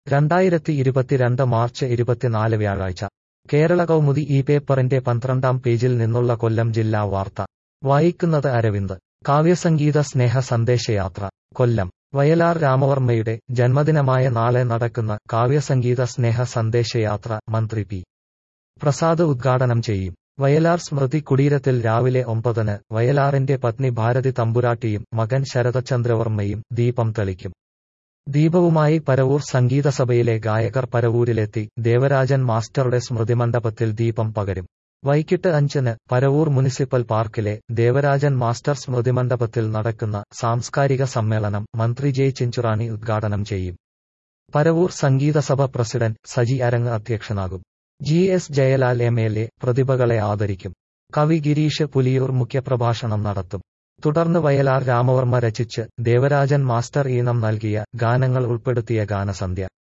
രണ്ടായിരത്തി ഇരുപത്തിരണ്ട് മാർച്ച് ഇരുപത്തിനാല് വ്യാഴാഴ്ച കേരള കൗമുദി ഈ പേപ്പറിന്റെ പന്ത്രണ്ടാം പേജിൽ നിന്നുള്ള കൊല്ലം ജില്ലാ വാർത്ത വായിക്കുന്നത് അരവിന്ദ് കാവ്യസംഗീത സ്നേഹ സന്ദേശയാത്ര കൊല്ലം വയലാർ രാമവർമ്മയുടെ ജന്മദിനമായ നാളെ നടക്കുന്ന കാവ്യസംഗീത സ്നേഹ സന്ദേശയാത്ര മന്ത്രി പി പ്രസാദ് ഉദ്ഘാടനം ചെയ്യും വയലാർ സ്മൃതി കുടീരത്തിൽ രാവിലെ ഒമ്പതിന് വയലാറിന്റെ പത്നി ഭാരതി തമ്പുരാട്ടിയും മകൻ ശരതചന്ദ്രവർമ്മയും ദീപം തെളിക്കും ദീപവുമായി പരവൂർ സംഗീതസഭയിലെ ഗായകർ പരവൂരിലെത്തി ദേവരാജൻ മാസ്റ്ററുടെ സ്മൃതിമണ്ഡപത്തിൽ ദീപം പകരും വൈകിട്ട് അഞ്ചിന് പരവൂർ മുനിസിപ്പൽ പാർക്കിലെ ദേവരാജൻ മാസ്റ്റർ സ്മൃതിമണ്ഡപത്തിൽ നടക്കുന്ന സാംസ്കാരിക സമ്മേളനം മന്ത്രി ജെ ചിഞ്ചുറാണി ഉദ്ഘാടനം ചെയ്യും പരവൂർ സംഗീതസഭ പ്രസിഡന്റ് സജി അരങ്ങ് അധ്യക്ഷനാകും G S Jayalal M L A പ്രതിഭകളെ ആദരിക്കും കവി ഗിരീഷ് പുലിയൂർ മുഖ്യപ്രഭാഷണം നടത്തും തുടർന്ന് വയലാർ രാമവർമ്മ രചിച്ച് ദേവരാജൻ മാസ്റ്റർ ഈണം നൽകിയ ഗാനങ്ങൾ ഉൾപ്പെടുത്തിയ ഗാനസന്ധ്യ